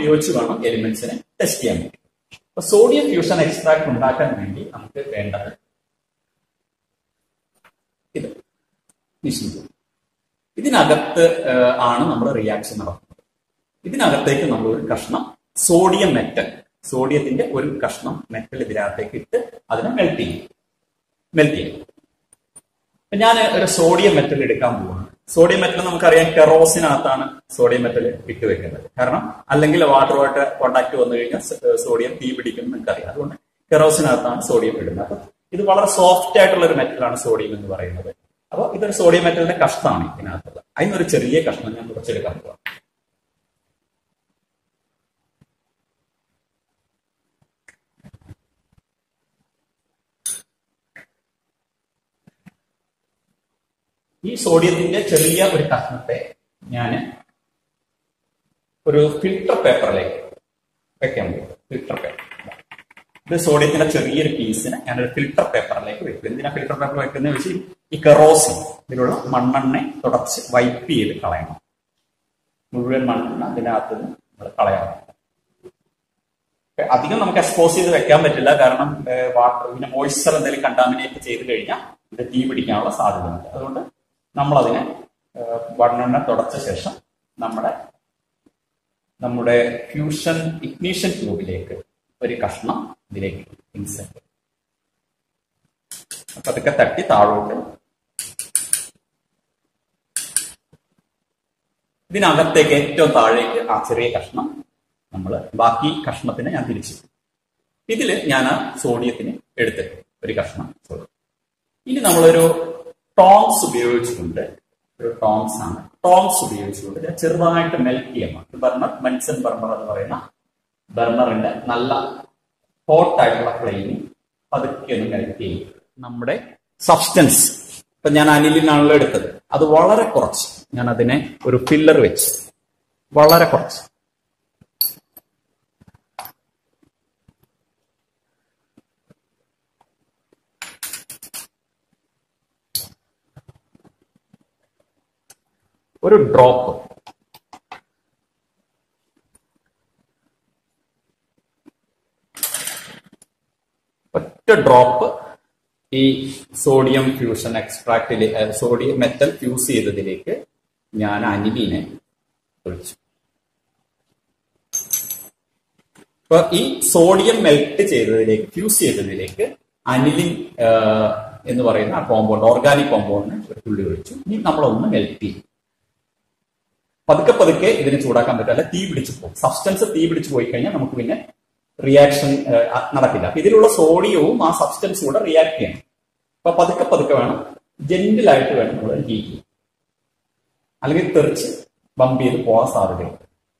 ഉപയോഗിച്ച് വേണം എലിമെന്റ്സിനെ ടെസ്റ്റ് ചെയ്യാൻ വേണ്ടി അപ്പൊ സോഡിയം ഫ്യൂഷൻ എക്സ്ട്രാക്ട് ഉണ്ടാക്കാൻ വേണ്ടി നമുക്ക് വേണ്ടത് ഇത് മിഷൻ ടൂൾ ഇതിനകത്ത് ഏഹ്, ആണ് നമ്മൾ റിയാക്ഷൻ നടത്തുന്നത് ഇതിനകത്തേക്ക് നമ്മൾ ഒരു കഷ്ണം സോഡിയം മെറ്റൽ സോഡിയത്തിന്റെ ഒരു കഷ്ണം മെറ്റൽ ഇതിനകത്തേക്ക് ഇട്ട് അതിനെ മെൽറ്റ് ചെയ്യും മെൽറ്റ് ചെയ്യും അപ്പൊ ഞാൻ ഒരു സോഡിയം മെറ്റൽ എടുക്കാൻ പോവാണ് സോഡിയം മെറ്റൽ നമുക്കറിയാം കെറോസിനകത്താണ് സോഡിയം മെറ്റൽ ഇട്ട് വെക്കുന്നത് കാരണം അല്ലെങ്കിൽ വാട്ടറുമായിട്ട് കോണ്ടാക്ട് വന്നു കഴിഞ്ഞാൽ സ- സോഡിയം തീ പിടിക്കും നമുക്കറിയാം അതുകൊണ്ട് കെറോസിനകത്താണ് സോഡിയം ഇടുന്നത് അപ്പൊ ഇത് വളരെ സോഫ്റ്റ് ആയിട്ടുള്ള ഒരു മെറ്റലാണ് സോഡിയം എന്ന് പറയുന്നത് അപ്പൊ ഇതൊരു സോഡിയം മെറ്റലിന്റെ കഷ്ണമാണ് ഇതിനകത്തുള്ളത് അതിനൊരു ചെറിയ കഷ്ണം ഞാൻ കുറച്ചെടുക്കാൻ പോവാം ഈ സോഡിയത്തിന്റെ ചെറിയ ഒരു കഷ്ണത്തെ ഞാൻ ഒരു ഫിൽട്ടർ പേപ്പറിലേക്ക് വെക്കാൻ പോകും ഫിൽട്ടർ പേപ്പർ ഇത് സോഡിയത്തിന്റെ ചെറിയൊരു പീസിനെ ഞാനൊരു ഫിൽട്ടർ പേപ്പറിലേക്ക് വെക്കും എന്തിനാ ഫിൽട്ടർ പേപ്പർ വെക്കുന്നത് വെച്ച് ഈ കെറോസിൻ ഇതിലുള്ള മണ്ണെണ്ണ തുടച്ച് വൈപ്പ് ചെയ്ത് കളയണം മുഴുവൻ മണ്ണെണ്ണ അതിനകത്ത് നിന്ന് നമ്മൾ കളയണം അധികം നമുക്ക് എക്സ്പോസ് ചെയ്ത് വെക്കാൻ പറ്റില്ല കാരണം വാട്ടർ പിന്നെ മോയ്സ്ചർ എന്തെങ്കിലും കണ്ടാമിനേറ്റ് ചെയ്ത് കഴിഞ്ഞാൽ ഇത് തീ പിടിക്കാനുള്ള സാധ്യതയുണ്ട് അതുകൊണ്ട് നമ്മൾ അതിനെ മണ്ണെണ്ണ തുടച്ച ശേഷം നമ്മുടെ നമ്മുടെ ഫ്യൂഷൻ ഇഗ്നീഷൻ ട്യൂബിലേക്ക് ഒരു കഷ്ണം ഇതിലേക്ക് ഇൻസെന്റ് അപ്പൊ അതൊക്കെ തട്ടി താഴോട്ട് ഇതിനകത്തേക്ക് ഏറ്റവും താഴേക്ക് ആ ചെറിയ കഷ്ണം നമ്മൾ ബാക്കി കഷ്ണത്തിന് ഞാൻ തിരിച്ചു ഇതില് ഞാൻ ആ സോഡിയത്തിന് എടുത്തിട്ട് ഒരു കഷ്ണം സോഡിയം ഇനി നമ്മളൊരു ടോംസ് ഉപയോഗിച്ചുകൊണ്ട് ഒരു ടോംസ് ആണ് ടോംസ് ഉപയോഗിച്ചുകൊണ്ട് ഇതിനെ ചെറുതായിട്ട് മെൽറ്റ് ചെയ്യാം ബർണർ മൻസൺ ബർണർ എന്ന് പറയുന്ന ബർണറിന്റെ നല്ല ഹോട്ട് ആയിട്ടുള്ള ഫ്ലെയിമിൽ പതുക്കെ ഒന്ന് മെൽറ്റ് ചെയ്യും നമ്മുടെ സബ്സ്റ്റൻസ് ഇപ്പൊ ഞാൻ അനിലിനാണല്ലോ എടുത്തത് അത് വളരെ കുറച്ച് ഞാൻ അതിനെ ഒരു ഫില്ലർ വെച്ച് വളരെ കുറച്ച് ഒരു ഡ്രോപ്പ് ഒറ്റ ഡ്രോപ്പ് ഈ സോഡിയം ഫ്യൂഷൻ എക്സ്ട്രാക്റ്റിലെ സോഡിയം മെറ്റൽ ഫ്യൂസ് ചെയ്തതിലേക്ക് ഞാൻ അനിലിനെ ഒഴിച്ചു അപ്പൊ ഈ സോഡിയം മെൽറ്റ് ചെയ്തതിലേക്ക് ഫ്യൂസ് ചെയ്തതിലേക്ക് അനിലിൻ എന്ന് പറയുന്ന ആ കോമ്പൗണ്ട് ഓർഗാനിക് കോമ്പൗണ്ടിന് ഒരു തുള്ളി ഒഴിച്ചു ഇനി നമ്മളൊന്ന് മെൽറ്റ് ചെയ്യും പതുക്കെ പതുക്കെ ഇതിനെ ചൂടാക്കാൻ പറ്റില്ല തീ പിടിച്ചു പോകും സബ്സ്റ്റൻസ് തീ പിടിച്ചു പോയി കഴിഞ്ഞാൽ നമുക്ക് പിന്നെ റിയാക്ഷൻ നടക്കില്ല അപ്പൊ ഇതിലുള്ള സോഡിയവും ആ സബ്സ്റ്റൻസും കൂടെ റിയാക്ട് ചെയ്യണം അപ്പൊ പതുക്കെ പതുക്കെ വേണം ജെന്റിലായിട്ട് വേണം നമ്മൾ ഹീറ്റ് ചെയ്യാൻ അല്ലെങ്കിൽ തെറിച്ച് ബമ്പ് ചെയ്ത് പോകാൻ സാധ്യതയുണ്ട്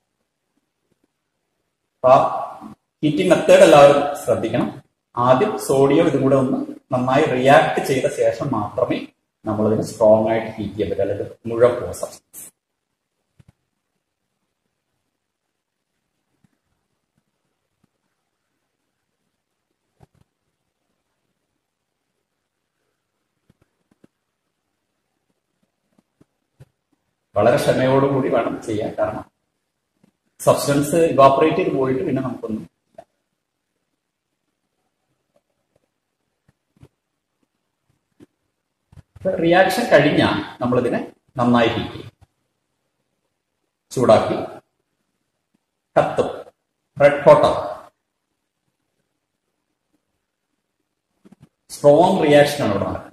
അപ്പൊ ആ ഹീറ്റിംഗ് മെത്തേഡ് എല്ലാവരും ശ്രദ്ധിക്കണം ആദ്യം സോഡിയം ഇതും കൂടെ ഒന്ന് നന്നായി റിയാക്ട് ചെയ്ത ശേഷം മാത്രമേ നമ്മളതിന് സ്ട്രോങ് ആയിട്ട് ഹീറ്റ് ചെയ്യാൻ പറ്റൂ അല്ലെങ്കിൽ മുഴുവൻ പോകും സബ്സ്റ്റൻസ് വളരെ ക്ഷമയോടുകൂടി വേണം ചെയ്യാൻ കാരണം സബ്സ്റ്റൻസ് ഇവാപ്പറേറ്റ് ചെയ്ത് പോയിട്ട് പിന്നെ നമുക്കൊന്നും റിയാക്ഷൻ കഴിഞ്ഞാൽ നമ്മളിതിനെ നന്നായി ഹീറ്റ് ചെയ്യും ചൂടാക്കി കത്തും റെഡ് ഹോട്ടാവും സ്ട്രോങ് റിയാക്ഷനാണ് ഇവിടെ നടക്കുന്നത്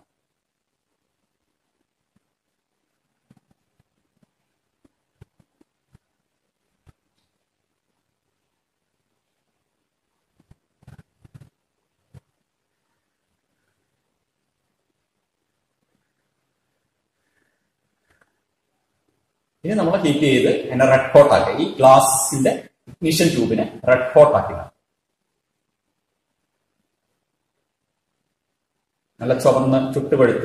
ഇനി നമ്മൾ ഹീറ്റ് ചെയ്ത് എന്നെ റെഡ് ഹോട്ട് ആക്കുക ഈ ഗ്ലാസിന്റെ ഇഗ്നിഷൻ ട്യൂബിനെ റെഡ് ഹോട്ട് ആക്കുക നല്ല ചുവന്ന് ചുട്ടുപഴുത്ത്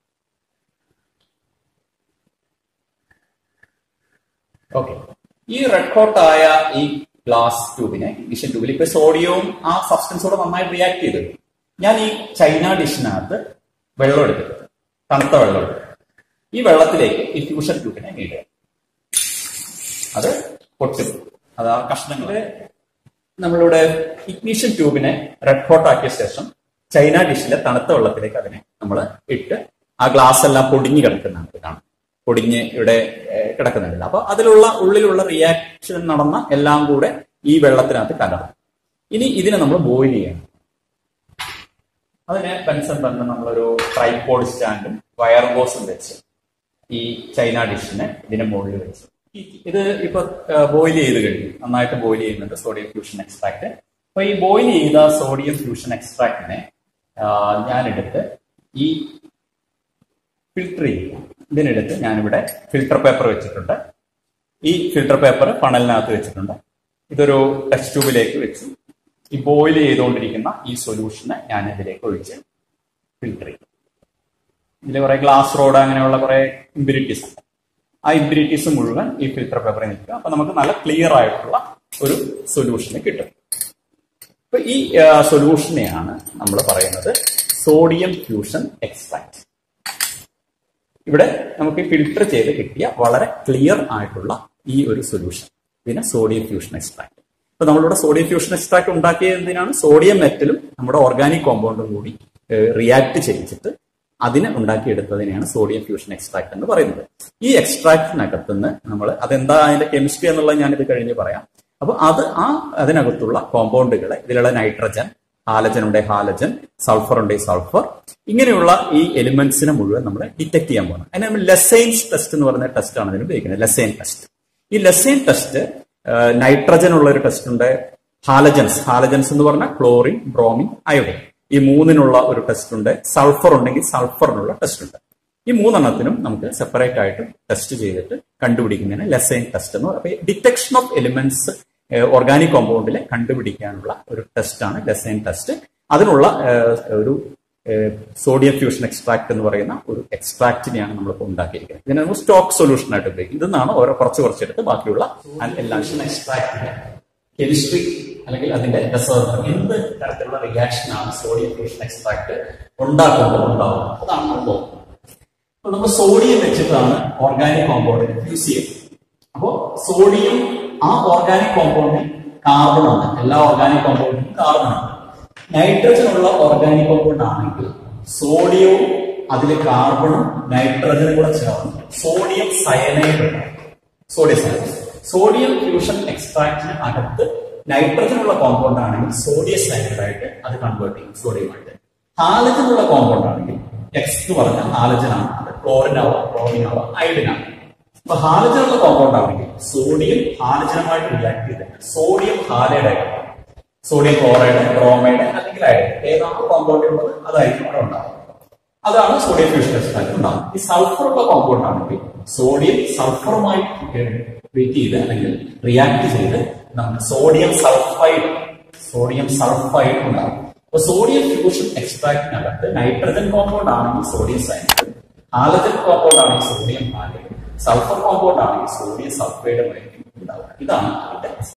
ഓക്കെ ഈ റെഡ് ഹോട്ട് ആയ ഈ ഗ്ലാസ് ട്യൂബിനെ ഇഗ്നിഷൻ ട്യൂബിൽ ഇപ്പൊ സോഡിയവും ആ സബ്സ്റ്റൻസോടെ നന്നായി റിയാക്ട് ചെയ്ത് ഞാൻ ഈ ചൈന ഡിഷിനകത്ത് വെള്ളം എടുത്തിട്ടുണ്ട് തണുത്ത വെള്ളം എടുത്തു ഈ വെള്ളത്തിലേക്ക് ഈ ഫ്യൂഷൻ ട്യൂബിനെ ഇടുക അത് പൊട്ടും അത് ആ കഷ്ണങ്ങള് നമ്മളുടെ ഇഗ്നീഷ്യൻ ട്യൂബിനെ റെഡ് ഹോട്ട് ആക്കിയ ശേഷം ചൈന ഡിഷിലെ തണുത്ത വെള്ളത്തിലേക്ക് അതിനെ നമ്മൾ ഇട്ട് ആ ഗ്ലാസ് എല്ലാം പൊടിഞ്ഞു കിടക്കുന്നുണ്ട് കാണാം പൊടിഞ്ഞ് ഇവിടെ ഏഹ്, കിടക്കുന്നുണ്ടല്ലോ അപ്പൊ അതിലുള്ള ഉള്ളിലുള്ള റിയാക്ഷൻ നടന്ന എല്ലാം കൂടെ ഈ വെള്ളത്തിനകത്ത് കലർന്നു ഇനി ഇതിനെ നമ്മൾ ബോയിൽ ചെയ്യണം അതിന് പെൻസൺ തന്നെ നമ്മളൊരു ട്രൈപോഡ് സ്റ്റാൻഡും വയർ ബോസും വെച്ച് ഈ ചൈന ഡിഷിനെ ഇതിന്റെ മുകളിൽ വെച്ച് ഈ- ഇത് ഇപ്പൊ ബോയിൽ ചെയ്ത് കഴിഞ്ഞു നന്നായിട്ട് ബോയിൽ ചെയ്യുന്നുണ്ട് സോഡിയം ഫ്യൂഷൻ എക്സ്ട്രാക്ട് അപ്പൊ ഈ ബോയിൽ ചെയ്ത സോഡിയം ഫ്യൂഷൻ എക്സ്ട്രാക്റ്റിനെ ഞാനെടുത്ത് ഈ ഫിൽട്ടർ ചെയ്യുക ഇതിനെടുത്ത് ഞാനിവിടെ ഫിൽട്ടർ പേപ്പർ വെച്ചിട്ടുണ്ട് ഈ ഫിൽട്ടർ പേപ്പർ ഫണലിനകത്ത് വെച്ചിട്ടുണ്ട് ഇതൊരു ടെസ്റ്റ് ട്യൂബിലേക്ക് വെച്ച് ഈ ബോയിൽ ചെയ്തുകൊണ്ടിരിക്കുന്ന ഈ സൊല്യൂഷനെ ഞാൻ ഇതിലേക്ക് ഒഴിച്ച് ഫിൽട്ടർ ചെയ്യും ഇതിൽ കുറെ ഗ്ലാസ് റോഡ് അങ്ങനെയുള്ള കുറെ ഇമ്പ്യൂരിറ്റീസ് ഉണ്ട് ആ ഇമ്പ്യൂരിറ്റീസ് മുഴുവൻ ഈ ഫിൽട്ടർ പേപ്പറിൽ നിൽക്കുക അപ്പൊ നമുക്ക് നല്ല ക്ലിയർ ആയിട്ടുള്ള ഒരു സൊല്യൂഷന് കിട്ടും അപ്പൊ ഈ സൊല്യൂഷനെയാണ് നമ്മൾ പറയുന്നത് സോഡിയം ഫ്യൂഷൻ എക്സ്ട്രാക്ട് ഇവിടെ നമുക്ക് ഫിൽട്ടർ ചെയ്ത് കിട്ടിയ വളരെ ക്ലിയർ ആയിട്ടുള്ള ഈ ഒരു സൊല്യൂഷൻ ഇതിനെ സോഡിയം ഫ്യൂഷൻ എക്സ്ട്രാക്ട് അപ്പൊ നമ്മളിവിടെ സോഡിയം ഫ്യൂഷൻ എക്സ്ട്രാക്ട് ഉണ്ടാക്കിയ എന്തിനാണ് സോഡിയം മെറ്റലും നമ്മുടെ ഓർഗാനിക് കോമ്പൗണ്ടും കൂടി റിയാക്ട് ചെയ്യിച്ചിട്ട് അതിനെ ഉണ്ടാക്കിയെടുത്തതിനെയാണ് സോഡിയം ഫ്യൂഷൻ എക്സ്ട്രാക്ട് എന്ന് പറയുന്നത് ഈ എക്സ്ട്രാക്റ്റിനകത്ത് നിന്ന് നമ്മൾ അതെന്താ അതിന്റെ കെമിസ്ട്രി എന്നുള്ളത് ഞാനിത് കഴിഞ്ഞ് പറയാം അപ്പൊ അത് ആ അതിനകത്തുള്ള കോമ്പൗണ്ടുകളെ ഇതിലുള്ള നൈട്രജൻ ഹാലജൻ ഉണ്ട് ഹാലജൻ സൾഫർ ഉണ്ട് സൾഫർ ഇങ്ങനെയുള്ള ഈ എലിമെന്റ്സിനെ മുഴുവൻ നമ്മൾ ഡിറ്റക്ട് ചെയ്യാൻ പോകുന്നത് അതിന് നമ്മൾ ലെസൈൻസ് ടെസ്റ്റ് എന്ന് പറയുന്ന ടെസ്റ്റ് ആണ് ഇതിന് ഉപയോഗിക്കുന്നത് ലെസൈൻ ടെസ്റ്റ് ഈ ലെസൈൻ ടെസ്റ്റ് നൈട്രജൻ ഉള്ള ഒരു ടെസ്റ്റ് ഉണ്ട് ഹാലജൻസ് ഹാലജൻസ് എന്ന് പറഞ്ഞാൽ ക്ലോറിൻ ബ്രോമിൻ അയോഡിൻ ഈ മൂന്നിനുള്ള ഒരു ടെസ്റ്റ് ഉണ്ട് സൾഫർ ഉണ്ടെങ്കിൽ സൾഫറിനുള്ള ടെസ്റ്റ് ഉണ്ട് ഈ മൂന്നെണ്ണത്തിനും നമുക്ക് സെപ്പറേറ്റ് ആയിട്ട് ടെസ്റ്റ് ചെയ്തിട്ട് കണ്ടുപിടിക്കുന്നതിന് ലെസൈൻ ടെസ്റ്റ് എന്ന് പറയും അപ്പൊ ഡിറ്റക്ഷൻ ഓഫ് എലിമെന്റ്സ് ഓർഗാനിക് കോമ്പൗണ്ടിലെ കണ്ടുപിടിക്കാനുള്ള ഒരു ടെസ്റ്റാണ് ലെസൈൻ ടെസ്റ്റ് അതിനുള്ള ഏഹ്, ഒരു സോഡിയം ഫ്യൂഷൻ എക്സ്ട്രാക്ട് എന്ന് പറയുന്ന ഒരു എക്സ്ട്രാക്റ്റിനെയാണ് നമ്മളിപ്പോൾ ഉണ്ടാക്കിയിരിക്കുന്നത് ഇതിനെ നമ്മൾ സ്റ്റോക്ക് സൊല്യൂഷൻ ആയിട്ട് ഉപയോഗിക്കും ഇതെന്നാണ് ഓരോ കുറച്ച് കുറച്ചെടുത്ത് ബാക്കിയുള്ള എല്ലാ എക്സ്ട്രാക്റ്റിന്റെ കെമിസ്ട്രി അല്ലെങ്കിൽ അതിന്റെ രസതന്ത്രം എന്ത് തരത്തിലുള്ള റിയാക്ഷൻ ആണ് സോഡിയം ഫ്യൂഷൻ എക്സ്ട്രാക്ട് ഉണ്ടാക്കുമ്പോൾ ഉണ്ടാവുന്നത് അതാണ് നമ്മൾ നോക്കുന്നത് അപ്പൊ നമ്മൾ സോഡിയം വെച്ചിട്ടാണ് ഓർഗാനിക് കോമ്പൗണ്ടിനെ ഫ്യൂസ് ചെയ്യുന്നത് അപ്പോ സോഡിയം ആ ഓർഗാനിക് കോമ്പൗണ്ടിൽ കാർബൺ ആണ് എല്ലാ ഓർഗാനിക് കോമ്പൗണ്ടിലും കാർബൺ ആണ് നൈട്രജൻ ഉള്ള ഓർഗാനിക് കോമ്പൗണ്ട് ആണെങ്കിൽ സോഡിയവും അതിൽ കാർബണും നൈട്രജനും കൂടെ ചേർന്ന് സോഡിയം സയനൈഡ് ഉണ്ടാവും സോഡിയം സയനൈഡ് സോഡിയം ഫ്യൂഷൻ എക്സ്ട്രാക്റ്റിന് അകത്ത് നൈട്രജൻ ഉള്ള കോമ്പൗണ്ട് ആണെങ്കിൽ സോഡിയം സയനൈഡ് ആയിട്ട് അത് കൺവേർട്ട് ചെയ്യും സോഡിയമായിട്ട് ഹാലജൻ ഉള്ള കോമ്പൗണ്ട് ആണെങ്കിൽ എക്സ് എന്ന് പറഞ്ഞാൽ ഹാലജൻ ആണ് അത് ക്ലോറിൻ ആവാം ക്ലോറിൻ ആവാം അയഡിൻ ആവാം അപ്പൊ ഹാലജൻ ഉള്ള കോമ്പൗണ്ട് ആണെങ്കിൽ സോഡിയം ഹാലജനുമായിട്ട് റിയാക്ട് ചെയ്തിട്ട് സോഡിയം ഹാലൈഡ് ആയിട്ട് മാറും. സോഡിയം ക്ലോറൈഡ് ബ്രോമൈഡ് അല്ലെങ്കിൽ അയഡിൻ ഏതാണോ കോമ്പൗണ്ട് ഉള്ളത് അതായിരിക്കും അവിടെ ഉണ്ടാവുക അതാണ് സോഡിയം ഫ്യൂഷൻ എക്സ്ട്രാക്ട് ഉണ്ടാകുന്നത് ഈ സൾഫർ ഉള്ള കോമ്പൗണ്ട് ആണെങ്കിൽ സോഡിയം സൾഫറുമായി ട്രീറ്റ് ചെയ്ത് അല്ലെങ്കിൽ റിയാക്ട് ചെയ്ത് നമുക്ക് സോഡിയം സൾഫൈഡ് സോഡിയം സൾഫൈഡ് ഉണ്ടാകും അപ്പൊ സോഡിയം ഫ്യൂഷൻ എക്സ്ട്രാക്റ്റിനകത്ത് നൈട്രജൻ കോമ്പൗണ്ട് ആണെങ്കിൽ സോഡിയം സയനൈഡ് ഹാലജൻ കോമ്പൗണ്ട് ആണെങ്കിൽ സോഡിയം ഹാലൈഡ് സൾഫർ കോമ്പൗണ്ട് ആണെങ്കിൽ സോഡിയം സൾഫൈഡ് ഉണ്ടാവുക ഇതാണ് അതിന്റെ